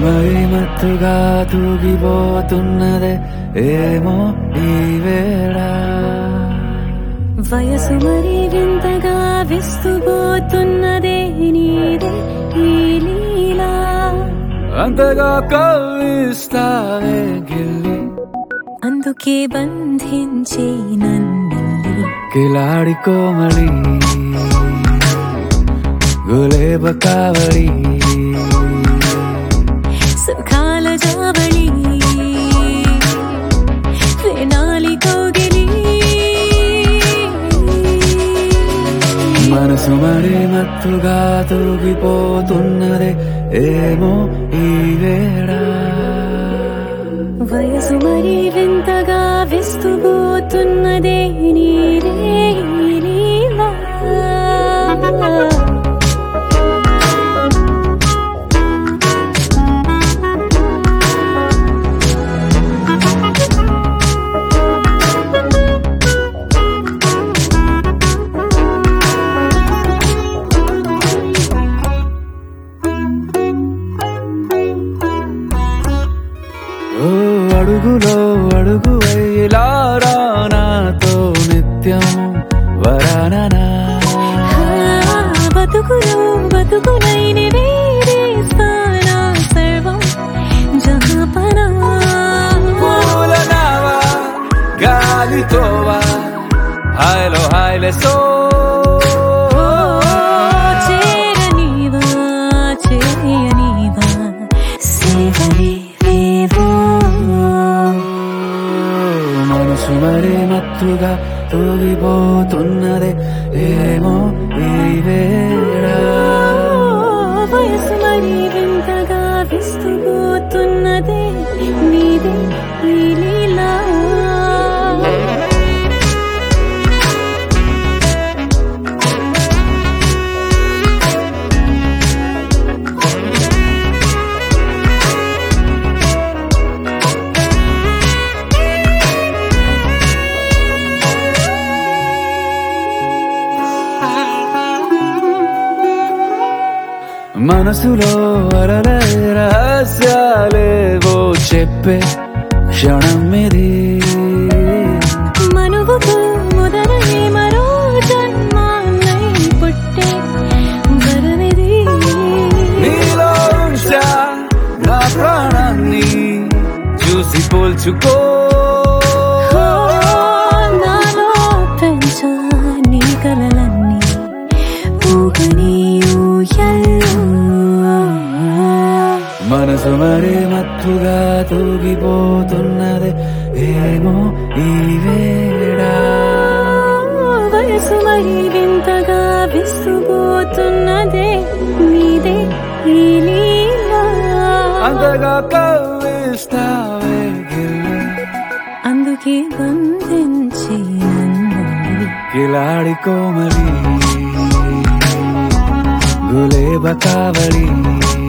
మనసుమై మత్తుగా తూగిపోతున్నదే ఏమో ఈ వేళ వయసు మరి వింతగా విస్తుపోతున్నదే నీదే ఈ లీలా అంతగా కవిస్తావే గిల్లి అందుకే బంధించి నన్నిల్లి కిలాడి కోమళి గులేబ కావడి సుఖాల జావళి వేనాలి కౌగిలి మనసు మరి మత్తుగా తూగిపోతున్నదే ఏమో ఈ వేళ వయసు మరి వింతగా విస్తుపోతున్నదే నీరే ఈ లీలా ఓ అడుగులో అడుగు వేలారా నాతో నిత్యం వరాననా ఆ, బతుకులో బతుకులైన వేరేస్తానా సర్వం జహాపనా పూల నావా గాలితోవా హాయ్లో హాయ్లే సో చేరనీవా చేయనీవా సేవలే వేవో మనసు మరి మత్తుగా తూగిపోతున్నదే ఏమో ఈ వేళ వయసు మరి వింతగా విస్తుపోతున్నదే నీదే ఈ లీలా మనసులో అలలే రహస్యాలేవో చెప్పే క్షణం ఇది మనువుకు మొదలై మరో జన్మాన్నై పుట్టే వరమిది నీలో ఉంచా నా ప్రాణాన్ని చూసి పోల్చుకో ఓ, నాలో పెంచా నీ కలలన్నీ ఊగని ఊయల్లో మనసు మరి మత్తుగా తూగిపోతున్నది ఏమో ఈ వేళ వయసు మరి వింతగా విస్తుపోతున్నదే నీదే ఈ లీలా అంతగా కవిస్తావే గిల్లి అందుకే బంధించి నన్ను కిలాడి కోమలి గులేబ కావడి